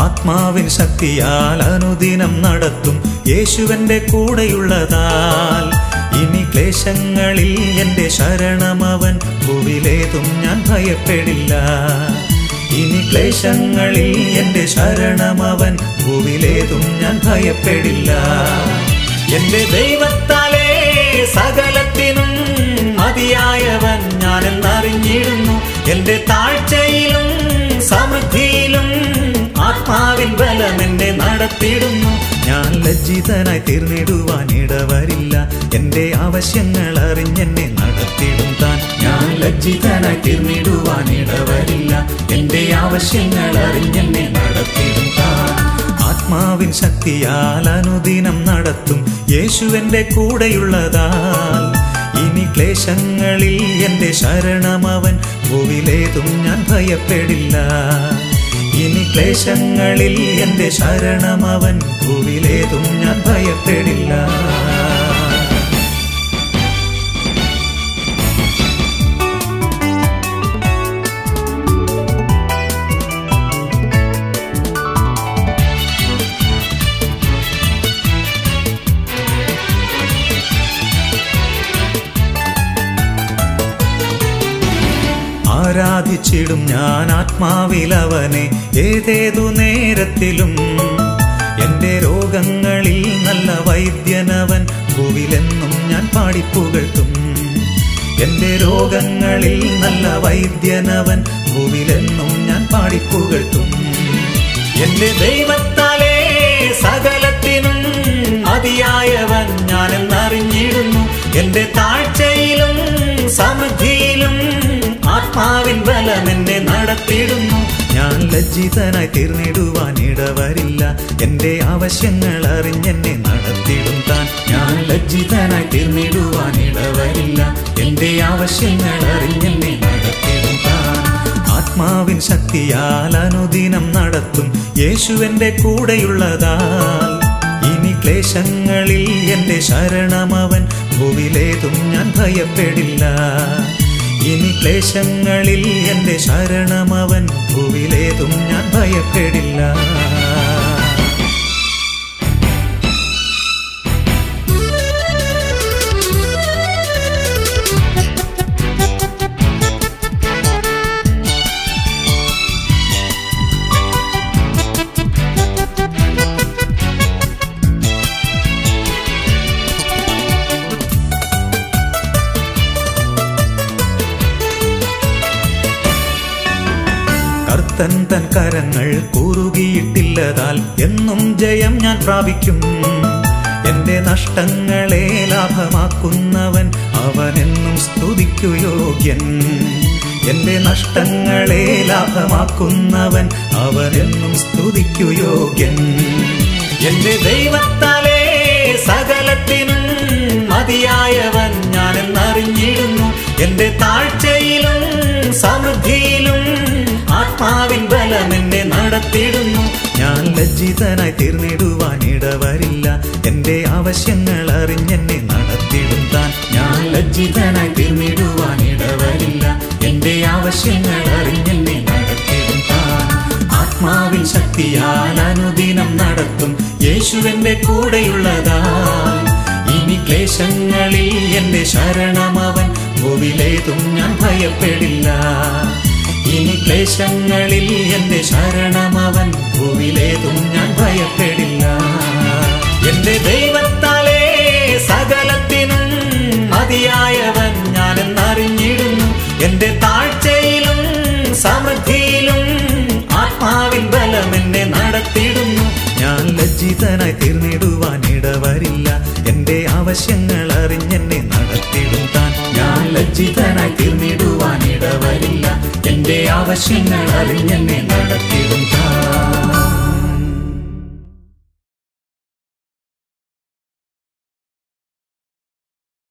ആത്മാവിൻ ശക്തിയാൽ അനുദിനം നടത്തും യേശുവന്റെ കൂടെയുള്ളതാൽ ഇനി ക്ലേശങ്ങളിൽ എന്റെ ശരണമവൻ ഭൂവിലേതും ഞാൻ ഭയപ്പെടില്ല ഇനി ക്ലേശങ്ങളിൽ എന്റെ ശരണമവൻ ഭൂവിലേതും ഞാൻ ഭയപ്പെടില്ല എന്റെ ദൈവത്താലേ സകലത്തിനും മതിയായവൻ ഞാനെന്നറിഞ്ഞിടുന്നു എന്റെ താഴ്ചയിലും സമൃദ്ധിയിലും ആത്മാവിൻ ബലം എന്നെ നടത്തിയിടുന്നു ഞാൻ ലജ്ജിതനായി തീർന്നിടുവാൻ ഇടവരില്ല എന്റെ ആവശ്യങ്ങൾ അറിഞ്ഞെന്നെ നടത്തിയിടും താൻ ഞാൻ ലജ്ജിതനായി തീർന്നിടുവാൻ ഇടവരില്ല എന്റെ ആവശ്യങ്ങൾ അറിഞ്ഞെന്നെ നടത്തിയിടും താൻ ആത്മാവിൻ ശക്തിയാൽ അനുദിനം നടത്തും യേശുവന്റെ കൂടെയുള്ളതാൽ ഇനി ക്ലേശങ്ങളിൽ എന്റെ ശരണമവൻ ഭൂവിലേതും ഞാൻ ഭയപ്പെടില്ല ഇനി ക്ലേശങ്ങളിൽ എന്റെ ശരണമവൻ ഭൂവിലേതും ഞാൻ ഭയപ്പെടില്ല ആരാധിച്ചിടും ഞാൻ ആത്മാവിലവനെ ഏതേതു നേരത്തിലും എന്റെ രോഗങ്ങളിൽ നല്ല വൈദ്യനവൻ ഭൂവിലെന്നും ഞാൻ പാടിപ്പുകഴ്ത്തും എന്റെ രോഗങ്ങളിൽ നല്ല വൈദ്യനവൻ ഭൂവിലെന്നും ഞാൻ പാടിപ്പുകഴ്ത്തും എന്റെ ദൈവത്താലേ സകലത്തിനും മതിയായവൻ ഞാനെന്നറിഞ്ഞിടുന്നു എന്റെ താഴ്ചയിലും സമൃദ്ധിയിലും ആത്മാവിൻ ബലം എന്നെ നടത്തിയിടുന്നു ഞാൻ ലജ്ജിതനായി തീർന്നിടുവാൻ ഇടവരില്ല എന്റെ ആവശ്യങ്ങൾ അറിഞ്ഞെന്നെ നടത്തിയിടും താൻ ഞാൻ ലജ്ജിതനായി തീർന്നിടുവാൻ ഇടവരില്ല എന്റെ ആവശ്യങ്ങൾ അറിഞ്ഞെന്നെ നടത്തിയിടും താൻ ആത്മാവിൻ ശക്തിയാൽ അനുദിനം നടത്തും യേശുവന്റെ കൂടെയുള്ളതാൽ ഇനി ക്ലേശങ്ങളിൽ എന്റെ ശരണമവൻ ഭൂവിലേതും ഞാൻ ഭയപ്പെടില്ല ഇനി ക്ലേശങ്ങളിൽ എന്റെ ശരണമവൻ ഭൂവിലേതും ഞാൻ ഭയപ്പെടില്ല കർത്തൻ തൻ കരങ്ങൾ കൂറുകിയിട്ടില്ലതാൽ എന്നും ജയം ഞാൻ പ്രാപിക്കും എന്റെ നഷ്ടങ്ങളെ ലാഭമാക്കുന്നവൻ അവനെന്നും സ്തുതിക്കു യോഗ്യൻ എന്റെ നഷ്ടങ്ങളെ ലാഭമാക്കുന്നവൻ അവനെന്നും സ്തുതിക്കു യോഗ്യൻ എന്റെ ദൈവത്താലേ സകലത്തിനും മതിയായവൻ ഞാനെന്നറിഞ്ഞിടുന്നു എന്റെ താഴ്ചയിലും സമൃദ്ധിയിലും ആത്മാവിൻ ബലം എന്നെ നടത്തിയിടുന്നു ഞാൻ ലജ്ജിതനായി തീർന്നിടുവാൻ ഇടവരില്ല എന്റെ ആവശ്യങ്ങൾ അറിഞ്ഞെന്നെ നടത്തിയിടും താൻ ഞാൻ ലജ്ജിതനായി തീർന്നിടുവാൻ ഇടവരില്ല എന്റെ ആവശ്യങ്ങൾ അറിഞ്ഞെന്നെ നടത്തിയിടും താൻ ആത്മാവിൻ ശക്തിയാൽ അനുദിനം നടത്തും യേശുവന്റെ കൂടെയുള്ളതാൽ ഇനി ക്ലേശങ്ങളിൽ എന്റെ ശരണമവൻ ഭൂവിലേതും ഞാൻ ഭയപ്പെടില്ല ഇനി ക്ലേശങ്ങളിൽ എന്റെ ശരണമവൻ ഭൂവിലേതും ഞാൻ ഭയപ്പെടില്ല എന്റെ ദൈവത്താലേ സകലത്തിനും മതിയായവൻ ഞാനെന്നറിഞ്ഞിടുന്നു എന്റെ താഴ്ചയിലും സമൃദ്ധിയിലും ആത്മാവിൻ ബലം എന്നെ നടത്തിയിടുന്നു ഞാൻ ലജ്ജിതനായി തീർന്നിടുവാൻ ഇടവരില്ല എന്റെ ആവശ്യങ്ങൾ അറിഞ്ഞെന്നെ നടത്തിയിടും താൻ ഞാൻ ലജ്ജിതനായി തീർന്നിടുവാൻ ഇടവരില്ല എന്റെ ആവശ്യങ്ങൾ അറിഞ്ഞെന്നെ നടത്തിയിടും താൻ